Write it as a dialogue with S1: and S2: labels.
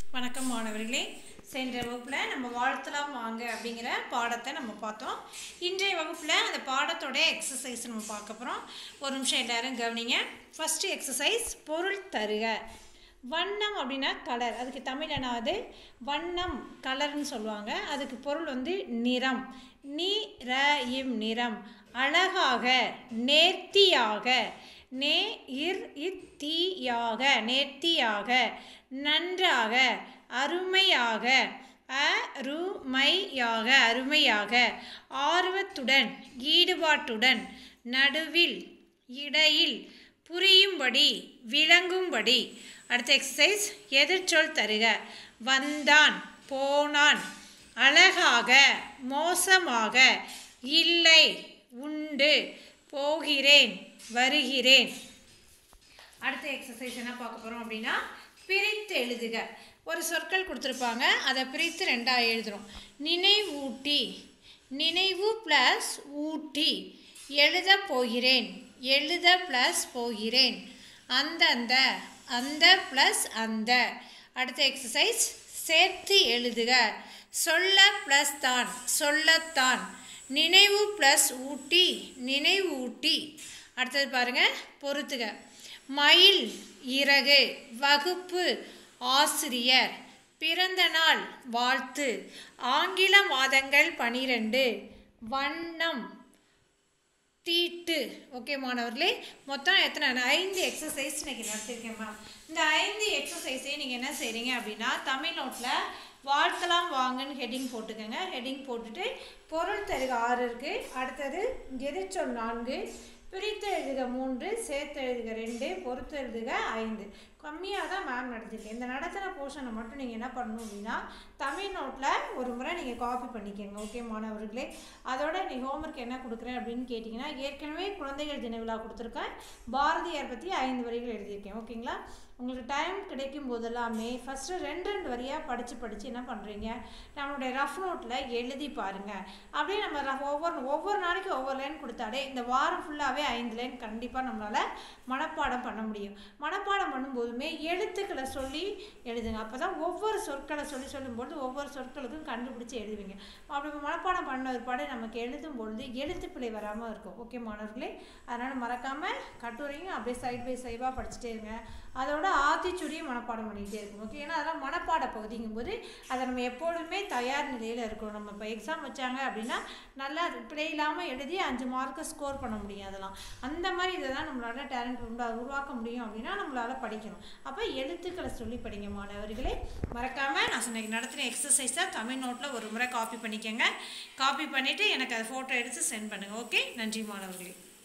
S1: வணக்கம் மாணவர்களே சென்ற வகுப்பில் நம்ம வாழ்த்தலாம் வாங்க அப்படிங்கிற பாடத்தை நம்ம பார்த்தோம் இன்றைய வகுப்பில் அந்த பாடத்தோட எக்ஸசைஸ் நம்ம பார்க்க போகிறோம் ஒரு நிமிஷம் எல்லாரும் கவனிங்க ஃபஸ்ட்டு எக்ஸசைஸ் பொருள் தருக வண்ணம் அப்படின்னா கலர் அதுக்கு தமிழ் என்னாவது வண்ணம் கலர்னு சொல்லுவாங்க அதுக்கு பொருள் வந்து நிறம் நீ ர இம் நிறம் அழகாக நேர்த்தியாக நே இர் இத்தியாக நேர்த்தியாக நன்றாக அருமையாக அருமையாக அருமையாக ஆர்வத்துடன் ஈடுபாட்டுடன் நடுவில் இடையில் புரியும்படி விளங்கும்படி அடுத்த எக்ஸசைஸ் எதிர்ச்சொல் தருக வந்தான் போனான் அழகாக மோசமாக இல்லை உண்டு போகிறேன் வருகிறேன் அடுத்த எக்ஸசைஸ் என்ன பார்க்க போகிறோம் அப்படின்னா பிரித்து எழுதுக ஒரு சொற்கள் கொடுத்துருப்பாங்க அதை பிரித்து ரெண்டாக எழுதுகிறோம் நினைவூட்டி நினைவு ப்ளஸ் ஊட்டி எழுத போகிறேன் எழுத ப்ளஸ் போகிறேன் அந்தந்த அந்த ப்ளஸ் அந்த அடுத்த எக்ஸசைஸ் சேர்த்து எழுதுக சொல்ல ப்ளஸ் தான் சொல்லத்தான் நினைவு ப்ளஸ் ஊட்டி நினைவூட்டி அடுத்தது பாருங்க பொறுத்துக மயில் இறகு வகுப்பு ஆசிரியர் பிறந்த நாள் வாழ்த்து ஆங்கில மாதங்கள் பனிரெண்டு வண்ணம் தீட்டு ஓகே மாணவர்களே மொத்தம் எத்தனை ஐந்து எக்ஸசைஸ் இன்னைக்கு நடத்திருக்கேன் மேம் இந்த ஐந்து எக்ஸசைஸையும் நீங்கள் என்ன செய்கிறீங்க அப்படின்னா தமிழ் நோட்டில் வாழ்த்தலாம் வாங்கன்னு ஹெட்டிங் போட்டுக்கோங்க ஹெட்டிங் போட்டுட்டு பொருள் தருக ஆறு இருக்குது அடுத்தது எதிர்ச்சொல் நான்கு பிரித்து எழுதுக மூன்று சேர்த்து எழுதுக ரெண்டு பொறுத்து எழுதுக ஐந்து கம்மியாக தான் மேம் நடத்திருக்கேன் இந்த நடத்தின போர்ஷனை மட்டும் நீங்கள் என்ன பண்ணணும் அப்படின்னா தமிழ் நோட்டில் ஒரு முறை நீங்கள் காப்பி பண்ணிக்கோங்க ஓகே மாணவர்களே அதோட நீ ஹோம்ஒர்க் என்ன கொடுக்குறேன் அப்படின்னு கேட்டிங்கன்னா ஏற்கனவே குழந்தைகள் தின விழா கொடுத்துருக்கேன் பாரதியார் பற்றி ஐந்து வரிகள் எழுதியிருக்கேன் ஓகேங்களா உங்களுக்கு டைம் கிடைக்கும் போதெல்லாமே ஃபஸ்ட்டு ரெண்டு ரெண்டு வரியாக படித்து படித்து என்ன பண்ணுறீங்க நம்மளுடைய ரஃப் நோட்டில் எழுதி பாருங்கள் அப்படியே நம்ம ரஃப் ஒவ்வொரு ஒவ்வொரு நாளைக்கு ஒவ்வொரு லைன் கொடுத்தாலே இந்த வாரம் ஃபுல்லாகவே ஐந்து லைன் கண்டிப்பாக நம்மளால் மனப்பாடம் பண்ண முடியும் மனப்பாடம் பண்ணும்போதுமே எழுத்துக்களை சொல்லி எழுதுங்க அப்போ தான் ஒவ்வொரு சொற்களை சொல்லி சொல்லும்போது ஒவ்வொரு சொற்களுக்கும் கண்டுபிடிச்சி எழுதுவீங்க அப்படி மனப்பாடம் பண்ண ஒருபாடு நமக்கு எழுதும் பொழுது எழுத்து பிழை வராமல் இருக்கும் ஓகே மாணவர்களே அதனால் மறக்காமல் கட்டுரையும் அப்படியே சைட் பை சைடாக படிச்சுட்டே இருங்க அதோட ஆத்திச்சுடியும் மனப்பாடம் பண்ணிகிட்டே இருக்கும் ஓகே ஏன்னா அதெல்லாம் மனப்பாட பகுதிங்கும் போது அதை நம்ம எப்பொழுதுமே தயார் நிலையில் இருக்கணும் நம்ம இப்போ எக்ஸாம் வச்சாங்க அப்படின்னா நல்லா பிழை இல்லாமல் எழுதி அஞ்சு மார்க்கை ஸ்கோர் பண்ண முடியும் அதெல்லாம் அந்த மாதிரி இதை தான் நம்மளால் டேலண்ட் உருவாக்க முடியும் அப்படின்னா நம்மளால் படிக்கணும் அப்போ எழுத்துக்களை சொல்லி படிங்க மாணவர்களே மறக்காமல் நான் சொன்ன நடத்தின எக்ஸசைஸை தமிழ் நோட்டில் ஒரு முறை காப்பி பண்ணிக்கோங்க காப்பி பண்ணிவிட்டு எனக்கு அதை ஃபோட்டோ எடுத்து சென்ட் பண்ணுங்கள் ஓகே நன்றி மாணவர்களே